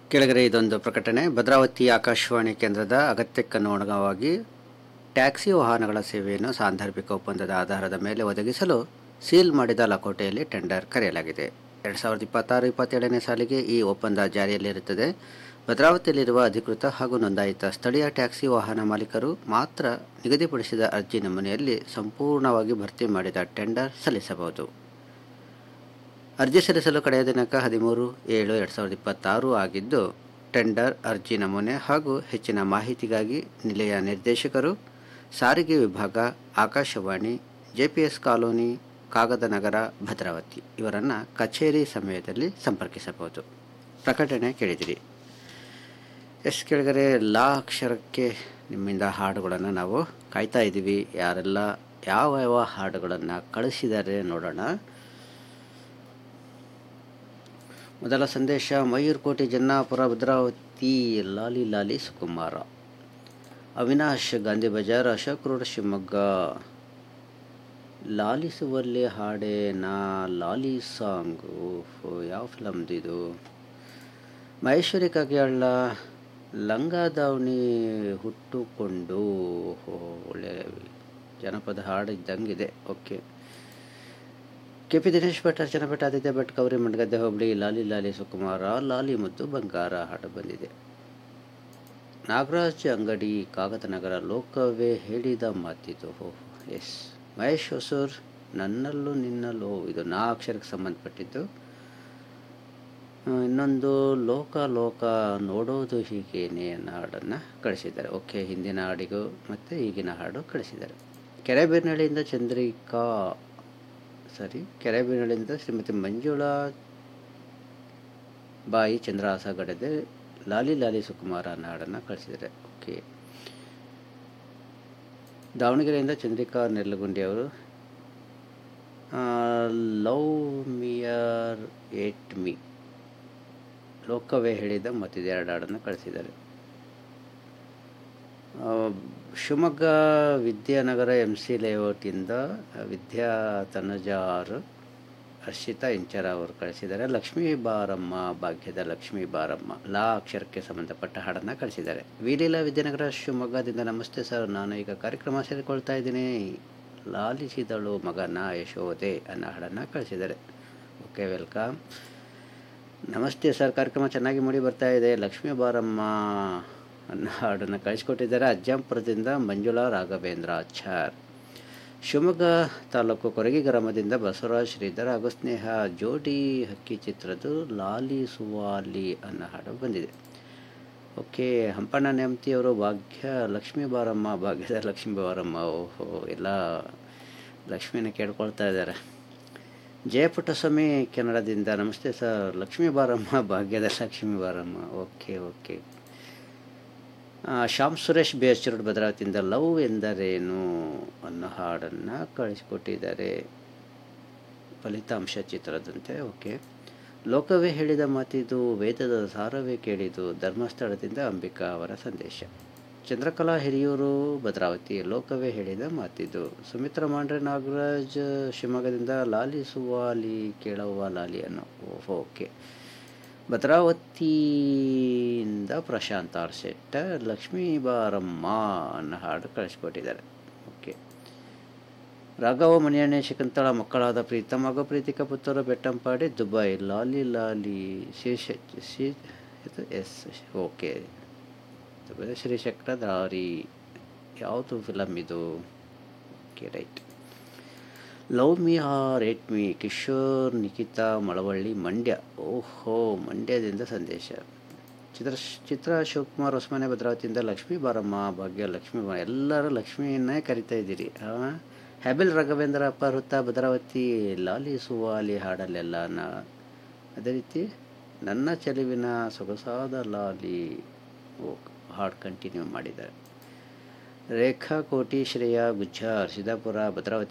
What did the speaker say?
ಕೆಳಗಡೆ ಇದೊಂದು ಪ್ರಕಟಣೆ ಭದ್ರಾವತಿ ಆಕಾಶವಾಣಿ ಕೇಂದ್ರದ ಅಗತ್ಯಕ್ಕನುಗುಣವಾಗಿ ಟ್ಯಾಕ್ಸಿ ವಾಹನಗಳ ಸೇವೆಯನ್ನು ಸಾಂದರ್ಭಿಕ ಒಪ್ಪಂದದ ಆಧಾರದ ಮೇಲೆ ಒದಗಿಸಲು ಸೀಲ್ ಮಾಡಿದ ಲಕೋಟೆಯಲ್ಲಿ ಟೆಂಡರ್ ಕರೆಯಲಾಗಿದೆ ಎರಡು ಸಾವಿರದ ಇಪ್ಪತ್ತಾರು ಇಪ್ಪತ್ತೇಳನೇ ಸಾಲಿಗೆ ಈ ಒಪ್ಪಂದ ಜಾರಿಯಲ್ಲಿರುತ್ತದೆ ಭದ್ರಾವತಿಯಲ್ಲಿರುವ ಅಧಿಕೃತ ಹಾಗೂ ನೋಂದಾಯಿತ ಸ್ಥಳೀಯ ಟ್ಯಾಕ್ಸಿ ವಾಹನ ಮಾಲೀಕರು ಮಾತ್ರ ನಿಗದಿಪಡಿಸಿದ ಅರ್ಜಿ ನಮೂನೆಯಲ್ಲಿ ಸಂಪೂರ್ಣವಾಗಿ ಭರ್ತಿ ಮಾಡಿದ ಟೆಂಡರ್ ಸಲ್ಲಿಸಬಹುದು ಅರ್ಜಿ ಸಲ್ಲಿಸಲು ಕಡೆಯ ದಿನಾಂಕ ಹದಿಮೂರು ಏಳು ಎರಡು ಸಾವಿರದ ಇಪ್ಪತ್ತಾರು ಆಗಿದ್ದು ಟೆಂಡರ್ ಅರ್ಜಿ ನಮೂನೆ ಹಾಗೂ ಹೆಚ್ಚಿನ ಮಾಹಿತಿಗಾಗಿ ನಿಲಯ ನಿರ್ದೇಶಕರು ಸಾರಿಗೆ ವಿಭಾಗ ಆಕಾಶವಾಣಿ ಜೆಪಿಎಸ್ ಕಾಲೋನಿ ಕಾಗದನಗರ ಭದ್ರಾವತಿ ಇವರನ್ನು ಕಚೇರಿ ಸಮಯದಲ್ಲಿ ಸಂಪರ್ಕಿಸಬಹುದು ಪ್ರಕಟಣೆ ಕೇಳಿದಿರಿ ಎಸ್ ಕೆಳಗರೆ ಲಾ ಅಕ್ಷರಕ್ಕೆ ನಿಮ್ಮಿಂದ ಹಾಡುಗಳನ್ನು ನಾವು ಕಾಯ್ತಾ ಇದ್ದೀವಿ ಯಾರೆಲ್ಲ ಯಾವ ಯಾವ ಹಾಡುಗಳನ್ನು ಕಳಿಸಿದ್ದಾರೆ ನೋಡೋಣ ಮೊದಲ ಸಂದೇಶ ಮಯೂರ್ಕೋಟೆ ಜನ್ನಾಪುರ ಭದ್ರಾವತಿ ಲಾಲಿ ಲಾಲಿ ಸುಕುಮಾರ ಅವಿನಾಶ್ ಗಾಂಧಿ ಬಜಾರ್ ಅಶೋಕ್ ರೋಡ್ ಶಿವಮೊಗ್ಗ ಲಾಲಿಸುವಲ್ಲಿ ಹಾಡೆ ನಾ ಲಾಲಿ ಸಾಂಗ್ ಓಹೋ ಯಾವ ಫಿಲಮ್ದು ಇದು ಮಹೇಶ್ವರಿ ಕಾಗ್ಯಾಳ ಲಂಗ ದಾವಣಿ ಹುಟ್ಟುಕೊಂಡು ಓಹೋ ಒಳ್ಳೆ ಜನಪದ ಹಾಡು ಇದ್ದಂಗಿದೆ okay K P Dinesh Bhat Archana Bhat Aditya Bhat Kauri Mandagadde ಹೋಬಳಿ ಲಾಲಿ ಲಾಲಿ ಸುಕುಮಾರ ಲಾಲಿ ಮುದ್ದು ಬಂಗಾರ ಹಾಡು ಬಂದಿದೆ ನಾಗರಾಜ್ ಅಂಗಡಿ ಕಾಗದನಗರ ಲೋಕವೇ ಹೇಳಿದ ಮಾತಿದು ಹೋ ಎಸ್ ಮಹೇಶ್ ಹೊಸೂರ್ ನನ್ನಲ್ಲೂ ನಿನ್ನಲ್ಲೂ ಇದು ನಾ ಅಕ್ಷರಕ್ಕೆ ಸಂಬಂಧಪಟ್ಟಿದ್ದು ಆ, ಇನ್ನೊಂದು ಲೋಕ ಲೋಕ ನೋಡೋದು ಹೀಗೇನೆ ಅನ್ನೋ ಹಾಡನ್ನು ಕಳಿಸಿದ್ದಾರೆ ಓಕೆ ಹಿಂದಿನ ಹಾಡಿಗೂ ಮತ್ತು ಈಗಿನ ಹಾಡು ಕಳಿಸಿದ್ದಾರೆ ಕೆರೆಬೀರ್ನಳ್ಳಿಯಿಂದ ಚಂದ್ರಿಕಾ ಸರಿ ಕೆರೆಬೀರ್ನಳ್ಳಿಯಿಂದ ಶ್ರೀಮತಿ ಮಂಜುಳಾ ಬಾಯಿ ಚಂದ್ರಹಾಸ ಗಡದೆ ಲಾಲಿ ಲಾಲಿ ಸುಕುಮಾರ ಅನ್ನೋ ಹಾಡನ್ನು ಕಳಿಸಿದ್ದಾರೆ ಓಕೆ ದಾವಣಗೆರೆಯಿಂದ ಚಂದ್ರಿಕಾ ನೆರ್ಲಗುಂಡಿ ಅವರು ಲವ್ ಮಿಯರ್ ಏಟ್ ಮಿ ಲೋಕವೇ ಹೇಳಿದ ಮತ್ತಿದೆ ಎರಡು ಹಾಡನ್ನು ಕಳಿಸಿದ್ದಾರೆ ಆ, ಶಿವಮೊಗ್ಗ ವಿದ್ಯಾನಗರ ಎಮ್ ಸಿ ಲೇಔಟಿಂದ ವಿದ್ಯಾ ತನುಜಾರ್ ಹರ್ಷಿತಾ ಇಂಚರ ಅವರು ಕಳಿಸಿದ್ದಾರೆ ಲಕ್ಷ್ಮೀ ಬಾರಮ್ಮ ಭಾಗ್ಯದ ಲಕ್ಷ್ಮೀ ಬಾರಮ್ಮ ಲಾ ಅಕ್ಷರಕ್ಕೆ ಸಂಬಂಧಪಟ್ಟ ಹಾಡನ್ನು ಕಳಿಸಿದ್ದಾರೆ ವಿಲೀಲಾ ವಿದ್ಯಾನಗರ ಶಿವಮೊಗ್ಗದಿಂದ ನಮಸ್ತೆ ಸರ್ ನಾನು ಈಗ ಕಾರ್ಯಕ್ರಮ ಸೇರಿಕೊಳ್ತಾ ಇದ್ದೀನಿ ಲಾಲಿಸಿದಳು ಮಗನ ಯಶೋದೆ ಅನ್ನೋ ಹಾಡನ್ನು ಕಳಿಸಿದ್ದಾರೆ ಓಕೆ ವೆಲ್ಕಮ್ ನಮಸ್ತೆ ಸರ್ ಕಾರ್ಯಕ್ರಮ ಚೆನ್ನಾಗಿ ಮೂಡಿ ಬರ್ತಾ ಇದೆ ಲಕ್ಷ್ಮೀ ಬಾರಮ್ಮ ಅನ್ನೋ ಹಾಡನ್ನು ಕಳಿಸ್ಕೊಟ್ಟಿದ್ದಾರೆ ಅಜ್ಜಂಪುರದಿಂದ ಮಂಜುಳಾ ರಾಘವೇಂದ್ರ ಆಚಾರ್ ಶಿವಮೊಗ್ಗ ತಾಲೂಕು ಕೊರಗಿ ಗ್ರಾಮದಿಂದ ಬಸವರಾಜ್ ಶ್ರೀಧರ್ ಹಾಗೂ ಸ್ನೇಹ ಜೋಡಿ ಹಕ್ಕಿ ಚಿತ್ರದ ಲಾಲಿ ಸುವಾಲಿ ಅನ್ನೋ ಹಾಡು ಬಂದಿದೆ ಓಕೆ ಹಂಪಣ್ಣ ನೆಮ್ತಿಯವರು ಭಾಗ್ಯ ಲಕ್ಷ್ಮೀ ಬಾರಮ್ಮ ಭಾಗ್ಯದ ಲಕ್ಷ್ಮೀ ಬಾರಮ್ಮ ಓಹೋ ಎಲ್ಲ ಲಕ್ಷ್ಮಿನ ಕೇಳ್ಕೊಳ್ತಾ ಇದ್ದಾರೆ ಜಯಪುಟ್ಟಸ್ವಾಮಿ ಕನ್ನಡದಿಂದ ನಮಸ್ತೆ ಸರ್ ಲಕ್ಷ್ಮೀ ಬಾರಮ್ಮ ಭಾಗ್ಯದ ಲಕ್ಷ್ಮೀ ಬಾರಮ್ಮ ಓಕೆ ಓಕೆ ಆ, Shyam Suresh B H road ಭದ್ರಾವತಿಯಿಂದ ಲವ್ ಎಂದರೇನು ಅನ್ನೋ ಹಾಡನ್ನು ಕಳಿಸಿಕೊಟ್ಟಿದ್ದಾರೆ ಫಲಿತಾಂಶ ಚಿತ್ರದಂತೆ ಓಕೆ ಲೋಕವೇ ಹೇಳಿದ ಮಾತಿದು ವೇದದ ಸಾರವೇ ಕೇಳಿದು ಧರ್ಮಸ್ಥಳದಿಂದ ಅಂಬಿಕಾ ಅವರ ಸಂದೇಶ ಚಂದ್ರಕಲಾ ಹಿರಿಯೂರು ಭದ್ರಾವತಿ ಲೋಕವೇ ಹೇಳಿದ ಮಾತಿದು ಸುಮಿತ್ರ ಮಾಂಡ್ರೆ ನಾಗರಾಜ್ ಶಿವಮೊಗ್ಗದಿಂದ ಲಾಲಿ ಸುವಾಲಿ ಕೇಳವ್ವ ಲಾಲಿ ಅನ್ನೋ ಓಹೋ ಓಕೆ ಭದ್ರಾವತಿಯಿಂದ ಪ್ರಶಾಂತ್ ಆರ್ ಶೆಟ್ಟ ಲಕ್ಷ್ಮೀ ಬಾರಮ್ಮ ಅನ್ನೋ ಹಾಡು ಕಳಿಸ್ಕೊಟ್ಟಿದ್ದಾರೆ ಓಕೆ ರಾಘವ ಮಣಿಯಣ್ಣೆ ಶಕುಂತಳ ಮಕ್ಕಳಾದ ಪ್ರೀತಮ್ ಹಾಗೂ ಪ್ರೀತಿಕ ಪುತ್ತೂರು ಬೆಟ್ಟಂಪಾಡಿ ದುಬೈ ಲಾಲಿ ಲಾಲಿ ಶೀರ್ಷ ಶೀ ಇದು ಎಸ್ ಓಕೆ ದುಬೈ ಶ್ರೀಚಕ್ರ ದಾರಿ ಯಾವುದು ಫಿಲಮ್ ಇದು okay right love me or hate me Kishore Nikhita Malavalli Mandya ಓಹೋ ಮಂಡ್ಯದಿಂದ ಸಂದೇಶ ಚಿತ್ರ ಚಿತ್ರ ಶಿವಕುಮಾರ್ ಹೊಸಮನೆ ಭದ್ರಾವತಿಯಿಂದ ಲಕ್ಷ್ಮೀ ಬಾರಮ್ಮ ಭಾಗ್ಯ ಲಕ್ಷ್ಮೀ ಬಾ ಎಲ್ಲರೂ ಲಕ್ಷ್ಮಿಯನ್ನೇ ಕರಿತಾ ಇದ್ದೀರಿ ಹ್ಯಾಬಿಲ್ ರಾಘವೇಂದ್ರ ಅಪ್ಪ ವೃತ್ತ ಭದ್ರಾವತಿ ಲಾಲಿ ಸುವಾಲಿ ಹಾಡಲ್ಲೆಲ್ಲ ನಾ ಅದೇ ರೀತಿ ನನ್ನ ಚೆಲುವಿನ ಸೊಗಸಾದ ಲಾಲಿ ಓ ಹಾಡು ಕಂಟಿನ್ಯೂ ಮಾಡಿದ್ದಾರೆ ರೇಖಾ ಕೋಟಿ ಶ್ರೇಯಾ ಗುಜ್ಜಾರ್ ಸಿದ್ದಾಪುರ ಭದ್ರಾವತಿ